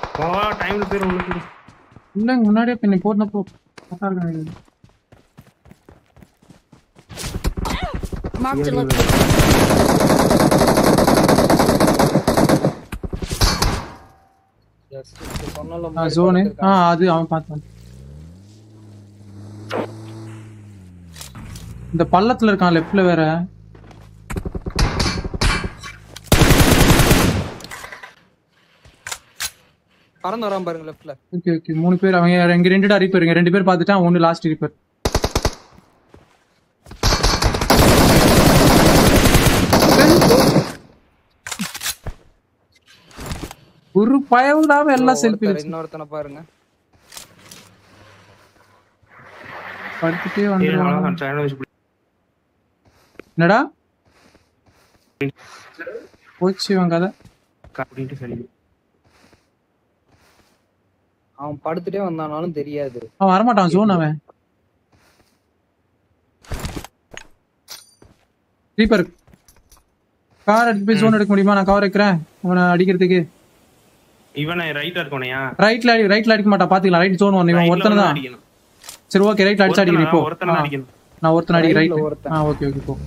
வா டைம்ல பேர் உங்களுக்கு இல்லைங்க முன்னாடியே இப்போ நீ போட்டப்போ கரெக்டாக இருக்கு Marked a location. Just இப்ப சொன்னல ஆ முன்னாடி ஜோனு ஆ படுத்திருக்கான். அது அவன் பார்த்தான் இந்த பள்ளத்துல இருக்கான் லெஃப்ட்ல வேற பறந்து வரான் பாருங்க லெஃப்ட்ல ஓகே ஓகே மூணு பேர் அவங்க எங்க ரெண்டு ரிப்பேர் இங்க ரெண்டு பேர் பார்த்துட்டான் ஒன்னு லாஸ்ட் ரிப்பேர் ஒரு பயவிடாம எல்லாம் செல்ஃபி இன்னொருத்தனை பாருங்க படுத்துட்டே ஏன் வந்து அவ்வளவுதான் சேனல் வச்சு என்னடா போச்சு இவன் கதை அப்படின்ட்டு சரி அவன் படுத்துட்டே வந்தானாலும் தெரியாது அவன் வரமாட்டான் ஜோன் அவன் ரீப்பர் கார் எடுத்து போய் ஜோன் எடுக்க முடியுமா நான் கவர் வைக்கிறேன் அவனை அடிக்கிறதுக்கு இவனை ரைட்டா இருக்கோனையா ரைட்ல அடி ரைட்ல அடிக்க மாட்டான் பாத்துக்கலாம் ரைட் ஜோன் ஒன்று இவன் ஒருத்தனை தான் அடிக்கணும் சரி ஓகே ரைட்ல அடிச்சு அடிக்கிறேன் இப்போ ஒருத்தனை ஆ, அடிக்கணும் நான் ஒருத்தனை அடிக்கிறேன் Rightல ரைட் ஒருத்தன். ஆ ஓகே ஓகே போ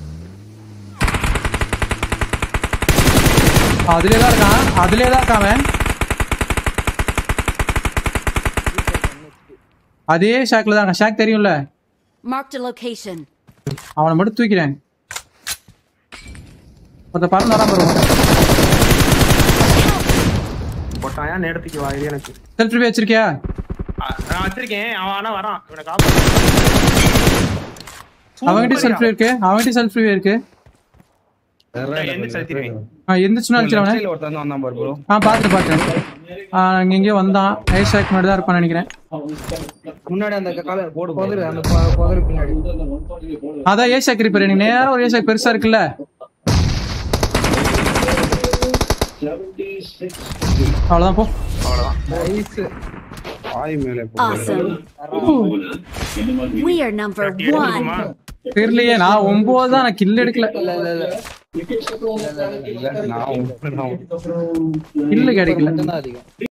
அதுலயே தான் இருக்கான் அதுலயே தான் இருக்கான் அவன் அதே ஷாக்ல தான் இருக்கான் ஷாக் தெரியும்ல Marked a location. அவனை மட்டும் தூக்கிறேன் ஒருத்த பறந்து வராம வருவான் போட்டாயா நேரத்துக்கு வா இது எனக்கு செல்ஃப் ரிவே வச்சிருக்கியா ஆ, நான் வச்சிருக்கேன் அவன் ஆனா வரான் இவனை காப்பாத்து அவன்கிட்ட செல்ஃப் ரிவே இருக்கு அவன்கிட்ட செல்ஃப் ரிவே இருக்கு என்ன செலுத்திருக்கேன் ஆ எந்திரிச்சுனா அடிச்சிட அவனை ஒருத்தன் வந்தான் பாரு ப்ரோ ஆ பார்த்துட்டு பார்த்தேன் ஆ அங்க எங்கேயோ வந்தான் ஏர் ஷாக் மட்டும் தான் இருப்பான்னு நினைக்கிறேன் முன்னாடி அந்த கால போடு போதுரு அந்த ப- போதுரு பின்னாடி அதான் ஏ ஷாக் ரிப்பேர் எனக்கு நேரம் ஒரு ஏ ஷாக் பெருசா இருக்குல்ல அவ்வளவுதான் போ அவ்வளவுதான் நைஸ் ஆய் மேலே Awesome. We are number one. எடுத்துக்குமா? தெரியலையே நான் ஒன்பது தான் நான் கில் எடுக்கல இல்ல இல்ல இல்ல இல்ல நான் கில்லு கிடைக்கல மட்டும்தான் அதிகம்